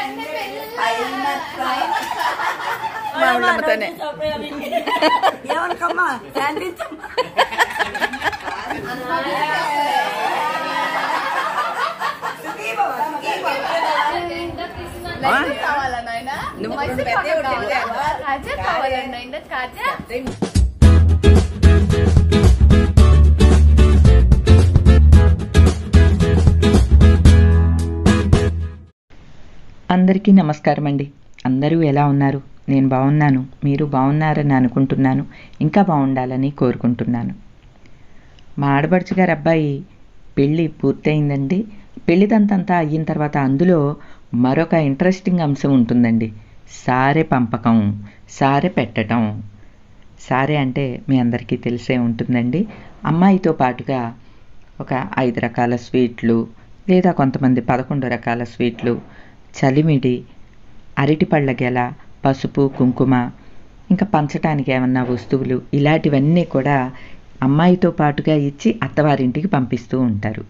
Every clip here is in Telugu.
మా ఊళ్ళమ్మతోనే ఏమనుకమ్మా శాంతించు కావాలా నాయనా నువ్వు మైసూర్ పెద్ద పాక్ ఒకటి కావాలా? కావాలా? కాజా కావాలండి నాయనా కాజా అందరికీ నమస్కారం అండి అందరూ ఎలా ఉన్నారు నేను బాగున్నాను మీరు బాగున్నారని అనుకుంటున్నాను ఇంకా బాగుండాలని కోరుకుంటున్నాను మా ఆడపడుచు గారి అబ్బాయి పెళ్ళి పూర్తయిందండి పెళ్ళిదంతంతా అయిన తర్వాత అందులో మరొక ఇంట్రెస్టింగ్ అంశం ఉంటుందండి సారె పంపకం సారె పెట్టడం సారె అంటే మీ అందరికీ తెలిసే ఉంటుందండి అమ్మాయితో పాటుగా ఒక ఐదు రకాల స్వీట్లు లేదా కొంతమంది పదకొండు రకాల స్వీట్లు చలిమిడి అరటిపళ్ళ గెల పసుపు కుంకుమ ఇంకా పంచటానికి ఏమన్నా వస్తువులు ఇలాంటివన్నీ కూడా అమ్మాయితో పాటుగా ఇచ్చి అత్తవారింటికి పంపిస్తూ ఉంటారు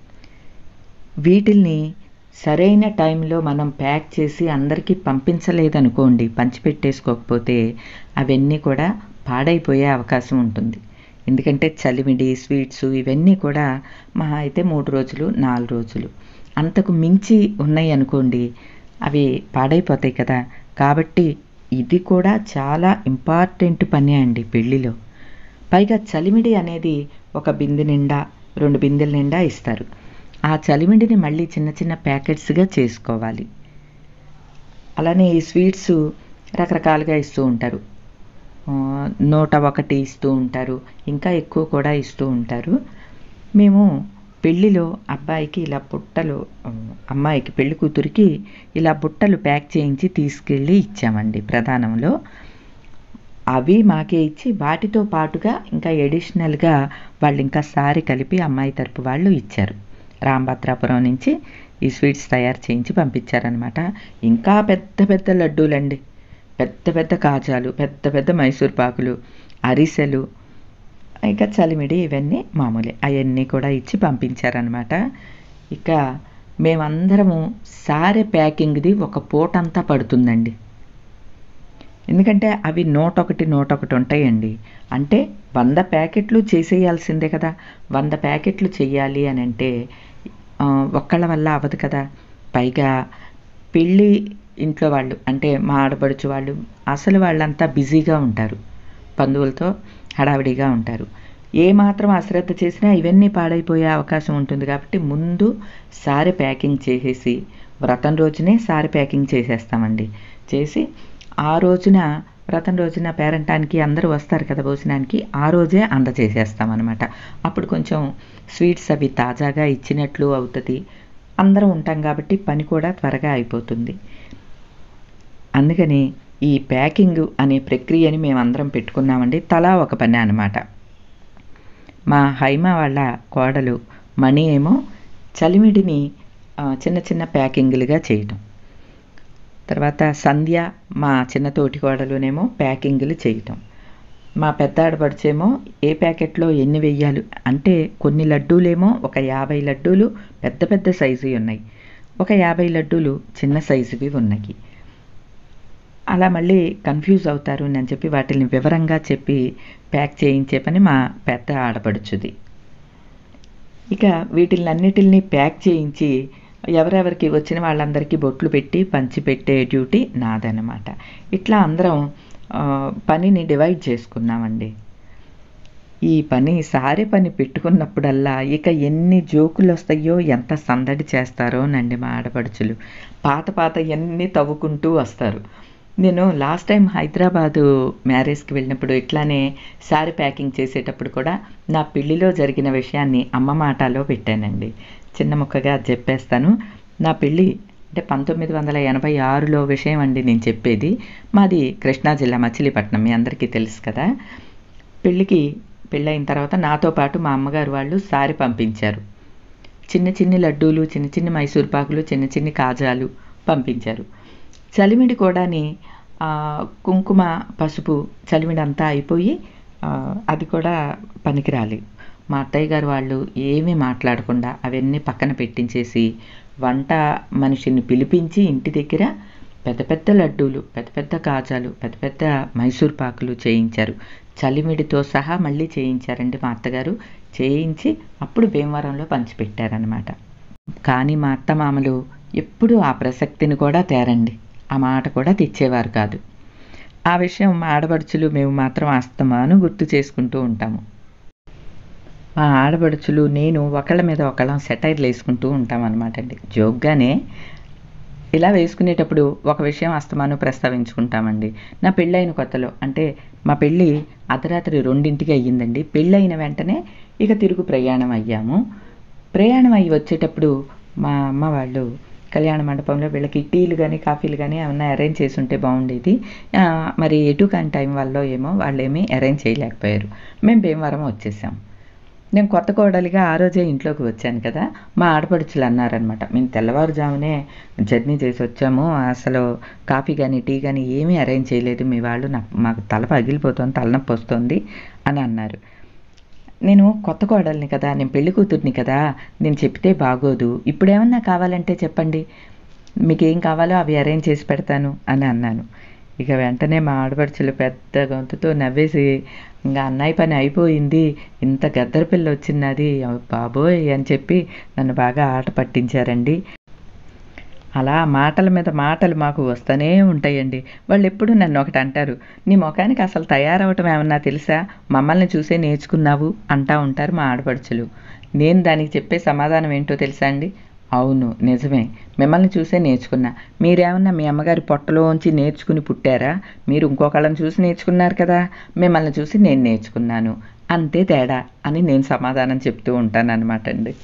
వీటిల్ని సరైన టైంలో మనం ప్యాక్ చేసి అందరికీ పంపించలేదనుకోండి పంచిపెట్టేసుకోకపోతే అవన్నీ కూడా పాడైపోయే అవకాశం ఉంటుంది ఎందుకంటే చలిమిడి స్వీట్స్ ఇవన్నీ కూడా మహా అయితే మూడు రోజులు నాలుగు రోజులు అంతకు మించి ఉన్నాయి అనుకోండి అవి పాడైపోతాయి కదా కాబట్టి ఇది కూడా చాలా ఇంపార్టెంట్ పని అండి పెళ్ళిలో పైగా చలిమిడి అనేది ఒక బిందె నిండా రెండు బిందెల నిండా ఇస్తారు ఆ చలిమిడిని మళ్ళీ చిన్న చిన్న ప్యాకెట్స్గా చేసుకోవాలి అలానే ఈ స్వీట్స్ రకరకాలుగా ఇస్తూ ఉంటారు ఆ, నూట ఒకటి ఇస్తూ ఉంటారు ఇంకా ఎక్కువ కూడా ఇస్తూ ఉంటారు మేము పెళ్ళిలో అబ్బాయికి ఇలా బుట్టలు ఆ, అమ్మాయికి పెళ్లి కూతురికి ఇలా బుట్టలు ప్యాక్ చేయించి తీసుకెళ్ళి ఇచ్చామండి ప్రధానంలో అవి మాకే ఇచ్చి వాటితో పాటుగా ఇంకా ఎడిషనల్గా వాళ్ళు ఇంకా సారి కలిపి అమ్మాయి తరపు వాళ్ళు ఇచ్చారు రాంభద్రాపురం నుంచి ఈ స్వీట్స్ తయారు చేయించి పంపించారనమాట ఇంకా పెద్ద పెద్ద లడ్డూలండి పెద్ద పెద్ద కాజాలు పెద్ద పెద్ద మైసూర్ పాకులు అరిసెలు ఇంకా చలిమిడి ఇవన్నీ మామూలే అవన్నీ కూడా ఇచ్చి పంపించారనమాట ఇక మేమందరము సారె ప్యాకింగ్ది ఒక పూటంతా పడుతుందండి ఎందుకంటే అవి నూట ఒకటి నూట ఒకటి ఉంటాయండి అంటే వంద ప్యాకెట్లు చేసేయాల్సిందే కదా వంద ప్యాకెట్లు చెయ్యాలి అని అంటే ఆ, ఒక్కళ్ళ వల్ల అవ్వదు కదా పైగా పెళ్ళి ఇంట్లో వాళ్ళు అంటే మా ఆడపడుచు వాళ్ళు అసలు వాళ్ళంతా బిజీగా ఉంటారు బంధువులతో హడావిడిగా ఉంటారు ఏ మాత్రం అశ్రద్ధ చేసినా ఇవన్నీ పాడైపోయే అవకాశం ఉంటుంది కాబట్టి ముందు సారె ప్యాకింగ్ చేసేసి వ్రతం రోజునే సారె ప్యాకింగ్ చేసేస్తామండి చేసి ఆ రోజున వ్రతం రోజున పేరంటానికి అందరూ వస్తారు కదా భోజనానికి ఆ రోజే అందజేసేస్తామన్నమాట అప్పుడు కొంచెం స్వీట్స్ అవి తాజాగా ఇచ్చినట్లు అవుతుంది అందరం ఉంటాం కాబట్టి పని కూడా త్వరగా అయిపోతుంది అందుకని ఈ ప్యాకింగ్ అనే ప్రక్రియని మేమందరం పెట్టుకున్నామండి తలా ఒక పని అనమాట మా హైమ వాళ్ళ కోడలు మణి ఏమో చలిమిడిని ఆ, చిన్న చిన్న ప్యాకింగ్లుగా చేయటం తర్వాత సంధ్య మా చిన్న తోటి కోడలునేమో ప్యాకింగ్లు చేయటం మా పెద్ద ఆడపడుచేమో ఏ ప్యాకెట్లో ఎన్ని వెయ్యాలి అంటే కొన్ని లడ్డూలేమో ఒక యాభై లడ్డూలు పెద్ద పెద్ద సైజువి ఉన్నాయి ఒక యాభై లడ్డూలు చిన్న సైజువి ఉన్నాయి అలా మళ్ళీ కన్ఫ్యూజ్ అవుతారు అని చెప్పి వాటిని వివరంగా చెప్పి ప్యాక్ చేయించే పని మా పెద్ద ఆడపడుచుది ఇక వీటిలన్నిటిని ప్యాక్ చేయించి ఎవరెవరికి వచ్చిన వాళ్ళందరికీ బొట్లు పెట్టి పంచి పెట్టే డ్యూటీ నాదనమాట ఇట్లా అందరం ఆ, పనిని డివైడ్ చేసుకున్నామండి ఈ పని సారే పని పెట్టుకున్నప్పుడల్లా ఇక ఎన్ని జోకులు వస్తాయో ఎంత సందడి చేస్తారో నండి మా ఆడపడుచులు పాత పాత ఎన్ని తవ్వుకుంటూ వస్తారు నేను లాస్ట్ టైం హైదరాబాదు మ్యారేజ్కి వెళ్ళినప్పుడు ఇట్లానే శారీ ప్యాకింగ్ చేసేటప్పుడు కూడా నా పెళ్లిలో జరిగిన విషయాన్ని అమ్మ మాటలో పెట్టానండి చిన్న ముక్కగా చెప్పేస్తాను నా పెళ్ళి అంటే పంతొమ్మిది వందల ఎనభై ఆరులో విషయం అండి నేను చెప్పేది మాది కృష్ణా జిల్లా మచిలీపట్నం మీ అందరికీ తెలుసు కదా పెళ్ళికి పెళ్ళైన తర్వాత నాతో పాటు మా అమ్మగారు వాళ్ళు సారి పంపించారు చిన్న చిన్ని లడ్డూలు చిన్న చిన్ని మైసూర్ పాకులు చిన్న చిన్ని కాజాలు పంపించారు చలిమిడి కూడాని ఆ, కుంకుమ పసుపు చలిమిడి అంతా అయిపోయి ఆ, అది కూడా పనికిరాలి మా అత్తయ్య గారు వాళ్ళు ఏమీ మాట్లాడకుండా అవన్నీ పక్కన పెట్టించేసి వంట మనిషిని పిలిపించి ఇంటి దగ్గర పెద్ద పెద్ద లడ్డూలు పెద్ద పెద్ద కాజాలు పెద్ద పెద్ద మైసూర్ పాకులు చేయించారు చలిమిడితో సహా మళ్ళీ చేయించారండి మా అత్తగారు చేయించి అప్పుడు భీమవరంలో పంచిపెట్టారనమాట కానీ మా అత్త మామలు ఎప్పుడూ ఆ ప్రసక్తిని కూడా తేరండి ఆ మాట కూడా తెచ్చేవారు కాదు ఆ విషయం మా ఆడపడుచులు మేము మాత్రం అస్తమాను గుర్తు చేసుకుంటూ ఉంటాము మా ఆడపడుచులు నేను ఒకళ్ళ మీద ఒకళ్ళం సెటైర్లు వేసుకుంటూ ఉంటాం అనమాట అండి జోక్గానే ఇలా వేసుకునేటప్పుడు ఒక విషయం అస్తమాను ప్రస్తావించుకుంటామండి నా పెళ్ళైన కొత్తలో అంటే మా పెళ్ళి అర్ధరాత్రి రెండింటికి అయ్యిందండి పెళ్ళైన వెంటనే ఇక తిరుగు ప్రయాణం అయ్యాము ప్రయాణం అయ్యి వచ్చేటప్పుడు మా అమ్మ వాళ్ళు కళ్యాణ మండపంలో వీళ్ళకి టీలు కానీ కాఫీలు కానీ ఏమన్నా అరేంజ్ చేసి ఉంటే బాగుండేది ఆ, మరి ఎటు కాని టైం వల్ల ఏమో వాళ్ళు ఏమీ అరేంజ్ చేయలేకపోయారు మేము భీమవరం వచ్చేసాం నేను కొత్త కోడలిగా ఆ రోజే ఇంట్లోకి వచ్చాను కదా మా ఆడపడుచులు అన్నారనమాట మేము తెల్లవారుజామునే జర్నీ చేసి వచ్చాము అసలు కాఫీ కానీ టీ కానీ ఏమీ అరేంజ్ చేయలేదు మీ వాళ్ళు నాకు మాకు తల పగిలిపోతుంది తలనొప్పి వస్తుంది అని అన్నారు నేను కొత్త కోడల్ని కదా నేను పెళ్లి కూతుర్ని కదా నేను చెప్తే బాగోదు ఇప్పుడేమన్నా కావాలంటే చెప్పండి మీకు ఏం కావాలో అవి అరేంజ్ చేసి పెడతాను అని అన్నాను ఇక వెంటనే మా ఆడపడుచులు పెద్ద గొంతుతో నవ్వేసి ఇంకా అన్నయ్య పని అయిపోయింది ఇంత గద్దర పిల్ల వచ్చినది బాబోయ్ అని చెప్పి నన్ను బాగా ఆట పట్టించారండి అలా మాటల మీద మాటలు మాకు వస్తూనే ఉంటాయండి వాళ్ళు ఎప్పుడు నన్ను ఒకటి అంటారు నీ ముఖానికి అసలు తయారవటం ఏమన్నా తెలుసా మమ్మల్ని చూసే నేర్చుకున్నావు అంటా ఉంటారు మా ఆడపడుచులు నేను దానికి చెప్పే సమాధానం ఏంటో తెలుసా అండి అవును నిజమే మిమ్మల్ని చూసే నేర్చుకున్నా మీరేమన్నా మీ అమ్మగారి పొట్టలోంచి నేర్చుకుని పుట్టారా మీరు ఇంకొకళ్ళని చూసి నేర్చుకున్నారు కదా మిమ్మల్ని చూసి నేను నేర్చుకున్నాను అంతే తేడా అని నేను సమాధానం చెప్తూ ఉంటాను అనమాట అండి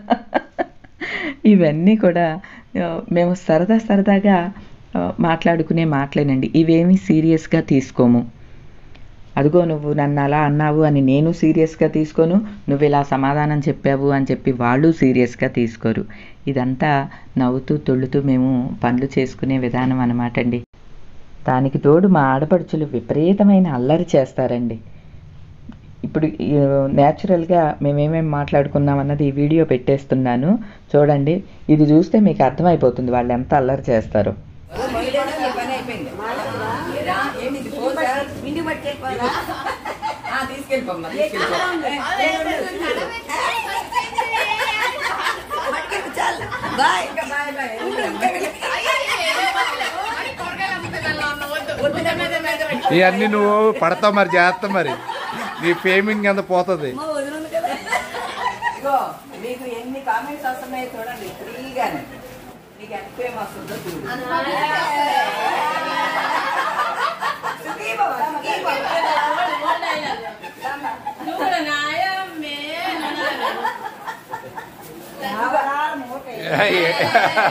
ఇవన్నీ కూడా ఆ, మేము సరదా సరదాగా ఆ, మాట్లాడుకునే మాటలేనండి ఇవేమీ సీరియస్గా తీసుకోము అదిగో నువ్వు నన్ను అలా అన్నావు అని నేను సీరియస్గా తీసుకోను నువ్వు ఇలా సమాధానం చెప్పావు అని చెప్పి వాళ్ళు సీరియస్గా తీసుకోరు ఇదంతా నవ్వుతూ తొళ్ళుతూ మేము పనులు చేసుకునే విధానం అనమాట అండి దానికి తోడు మా ఆడపడుచులు విపరీతమైన అల్లరి చేస్తారండి ఇప్పుడు న్యాచురల్గా మేమేమేమి మాట్లాడుకున్నాం అన్నది ఈ వీడియో పెట్టేస్తున్నాను చూడండి ఇది చూస్తే మీకు అర్థమైపోతుంది వాళ్ళు ఎంత అల్లరి చేస్తారో తీసుకెళ్ళిపోమ్మా తీసుకెళ్ళిపో బాయ్ బాయ్ బాయ్ ఇవన్నీ నువ్వు పడతావు మరి జాగ్రత్త మరి నీ పేమెంట్ ఎంత పోతుంది ఇగో మీకు ఎన్ని కామెంట్స్ వస్తున్నాయో చూడండి ఫ్రీగానే మీకు ఎంత ఫేమ్ వస్తుందో చూడు సుఖీ బాబా, సుఖీ బాబా. నవరాలు మూట వేయండి.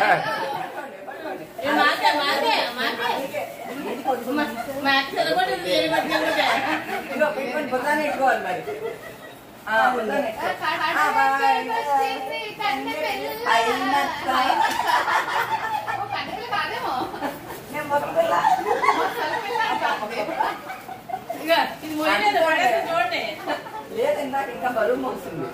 ఇగో పెట్టుకొని బుధాన్ని పెట్టుకోవాలి మరి ఆ, బుధాన్ని పెట్టుకో. ఆ, బాయ్. అయినట్ట. నేను మొదలు లేదు ఇందాక ఇంకా బరువు మోస్తుంది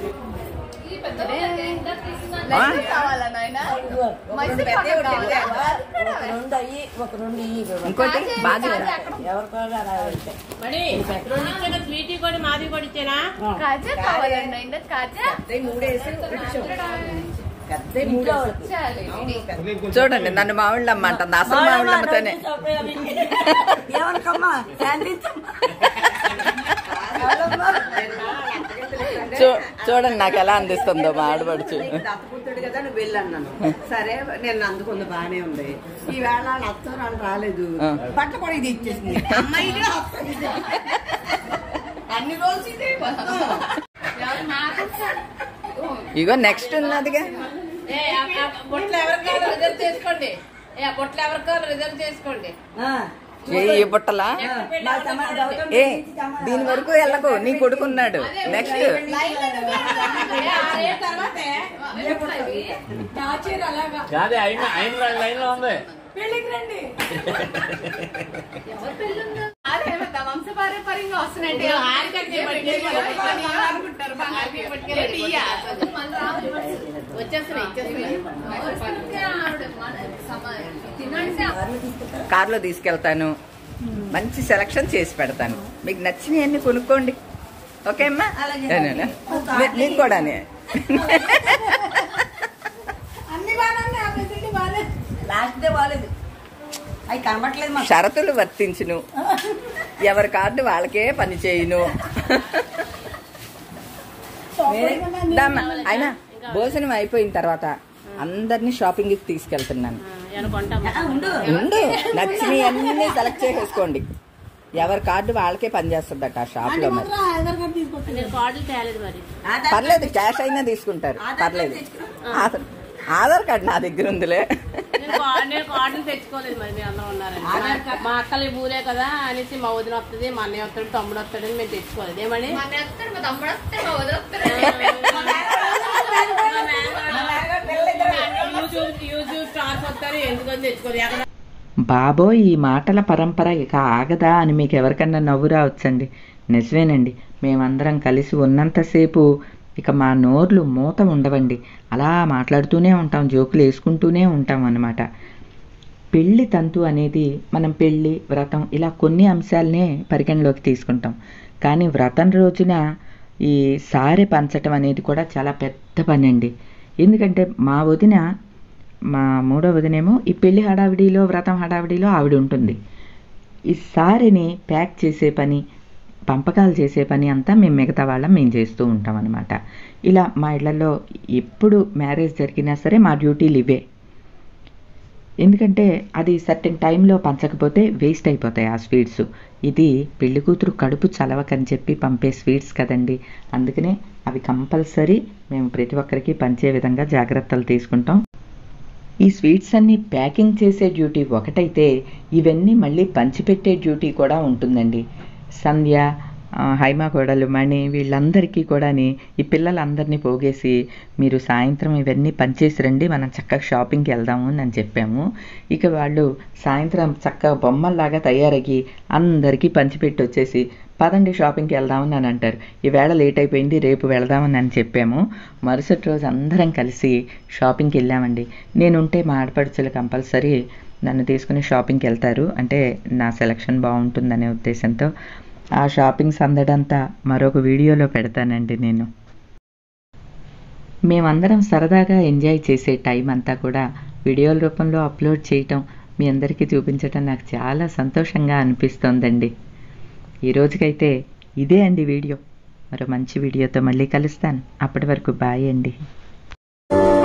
లడ్డు కావాలా నాయనా మైసూర్ పాక్ కావాలా? రెండు అయ్యి ఒక రెండు ఇయ్యి ఇంకోటి బాగా ఎవరికైనా అలా వెళ్తే మణి రెండు ఇచ్చాను స్వీటీ కూడా మాది కూడా ఇచ్చానా కాజా కావాలండి నాయనా కాజా మూడేసి పెద్ద ఇంట్లో చాలు ఇది. చూడండి నన్ను మామిళ్ళమ్మ అంటుంది అసలు మామిళ్ళమ్మతోనే ఎవరికమ్మా శాంతించు చూ- చూడండి నాకు ఎలా అందిస్తుందో మా ఆడపడుచు దత్తపుత్రుడు కదా నువ్వు వెళ్ళన్నాను సరే నేను అందుకుంది బాగానే ఉంది ఈ వేళ వాళ్ళ అత్త వాళ్ళు రాలేదు ఆ. బట్టలు కూడా ఇది ఇచ్చేసింది అమ్మాయి కూడా వస్తుంది. అన్ని రోజులు ఇదే మొత్తం. ఎవరు నాకు ఇగో నెక్స్ట్ ఉన్నదిగా ఏ ఆ- ఆ బొట్లు ఎవరికి కావాలో రిజర్వ్ చేసుకోండి ఏ ఆ బొట్లు ఎవరికి కావాలో రిజర్వ్ చేసుకోండి ఆ. ఏ ఈ బుట్టలా మా తమ గౌతమ్ ఏ దీని వరకు వెళ్ళకు నీ కొడుకున్నాడు నెక్స్ట్ ఏ ఆ రేపు తర్వాతే టార్చర్ అలాగా కాదే అయిన అయిన లైన్ లో ఉంది పెళ్ళికి రండి ఆ అదే కదా, వంశపారంపర్యంగా వస్తున్నాయంటే ఇప్పుడు ఆరికట్టే పట్టుకెళ్ళి అనుకుంటారు ఆరికట్టే పట్టుకెళ్ళి ఇయ్య. వచ్చేస్తున్నాయి ఇచ్చేస్తున్నాయి ఆవిడ మన- సమ- తినండి కార్లో తీసుకెళ్తాను మంచి సెలక్షన్ చేసి పెడతాను మీకు నచ్చినవన్నీ కొనుక్కోండి ఓకే అమ్మా ఏనేనా? మీ- మీకు కూడానే లాస్ట్ డే బాగాలేదు అవి కనబట్లేదు మాకు షరతులు వర్తించును ఎవరి కార్డు వాళ్ళకే పని చేయును దమ్మా, అయినా భోజనం అయిపోయిన తర్వాత అందరినీ షాపింగ్ కి తీసుకెళ్తున్నాను అనుకుంటాం ఉండు నచ్చినవి అన్ని సెలెక్ట్ చేసేసుకోండి ఎవరి కార్డు వాళ్ళకే పనిచేస్తుందట ఆ షాప్ లో మరి నేను కార్డులు తేలేదు మరి పర్లేదు క్యాష్ అయినా తీసుకుంటారు పర్లేదు ఆధార్- ఆధార్ కార్డు నా దగ్గర ఉందిలే నేను కార్డు నేను కార్డులు తెచ్చుకోలేదు మరి మీరు అందరూ ఉన్నారని మా అక్కలు ఈ ఊరే కదా అనేసి మా వదిన వస్తుంది మా అన్నయ్య వస్తాడు తమ్ముడు వస్తాడని మేము తెచ్చుకోలేదు ఏమని మా అన్నయ్య వస్తాడు, మా తమ్ముడు వస్తాడు, మా వదిన వస్తాడు. యూట్యూబ్ యూట్యూబ్ స్టార్స్ వస్తారు ఎందుకని తెచ్చుకోలేదు ఎక్కడ బాబోయ్ ఈ మాటల పరంపర ఇక ఆగదా అని మీకు ఎవరికన్నా నవ్వు రావచ్చండి నిజమేనండి మేమందరం కలిసి ఉన్నంతసేపు ఇక మా నోర్లు మూత ఉండవండి అలా మాట్లాడుతూనే ఉంటాం జోకులు వేసుకుంటూనే ఉంటాం అన్నమాట పెళ్లి తంతు అనేది మనం పెళ్లి వ్రతం ఇలా కొన్ని అంశాలనే పరిగణలోకి తీసుకుంటాం కానీ వ్రతం రోజున ఈ సారె పంచటం అనేది కూడా చాలా పెద్ద పని అండి ఎందుకంటే మా వదిన మా మూడో వదినేమో ఈ పెళ్లి హడావిడిలో వ్రతం హడావిడిలో ఆవిడ ఉంటుంది ఈ సారెని ప్యాక్ చేసే పని పంపకాలు చేసే పని అంతా మేము మిగతా వాళ్ళం మేము చేస్తూ ఉంటాం అనమాట ఇలా మా ఇళ్లలో ఎప్పుడు మ్యారేజ్ జరిగినా సరే మా డ్యూటీలు ఇవే ఎందుకంటే అది సర్టెన్ టైంలో పంచకపోతే వేస్ట్ అయిపోతాయి ఆ స్వీట్స్ ఇది పెళ్లి కూతురు కడుపు చలవకని చెప్పి పంపే స్వీట్స్ కదండి అందుకనే అవి కంపల్సరీ మేము ప్రతి ఒక్కరికి పంచే విధంగా జాగ్రత్తలు తీసుకుంటాం ఈ స్వీట్స్ అన్ని ప్యాకింగ్ చేసే డ్యూటీ ఒకటైతే ఇవన్నీ మళ్ళీ పంచిపెట్టే డ్యూటీ కూడా ఉంటుందండి సంధ్య ఆ, హైమా కోడలు మణి వీళ్ళందరికీ కూడాని ఈ పిల్లలందరినీ పోగేసి మీరు సాయంత్రం ఇవన్నీ పంచేసి రండి మనం చక్కగా షాపింగ్కి వెళ్దాము అని చెప్పాము ఇక వాళ్ళు సాయంత్రం చక్కగా బొమ్మల్లాగా తయారయ్యి అందరికీ పంచిపెట్టి వచ్చేసి పదండి షాపింగ్కి వెళ్దామని అని అంటారు ఈవేళ లేట్ అయిపోయింది రేపు వెళదామని అని చెప్పాము మరుసటి రోజు అందరం కలిసి షాపింగ్కి వెళ్ళామండి నేనుంటే మా ఆడపడుచులు కంపల్సరీ నన్ను తీసుకుని షాపింగ్కి వెళ్తారు అంటే నా సెలక్షన్ బాగుంటుందనే ఉద్దేశంతో ఆ షాపింగ్ సందడంతా మరొక వీడియోలో పెడతానండి నేను మేమందరం సరదాగా ఎంజాయ్ చేసే టైం అంతా కూడా వీడియోల రూపంలో అప్లోడ్ చేయటం మీ అందరికీ చూపించటం నాకు చాలా సంతోషంగా అనిపిస్తోందండి ఈ రోజుకైతే ఇదే అండి వీడియో మరో మంచి వీడియోతో మళ్ళీ కలుస్తాను అప్పటి వరకు బాయ్ అండి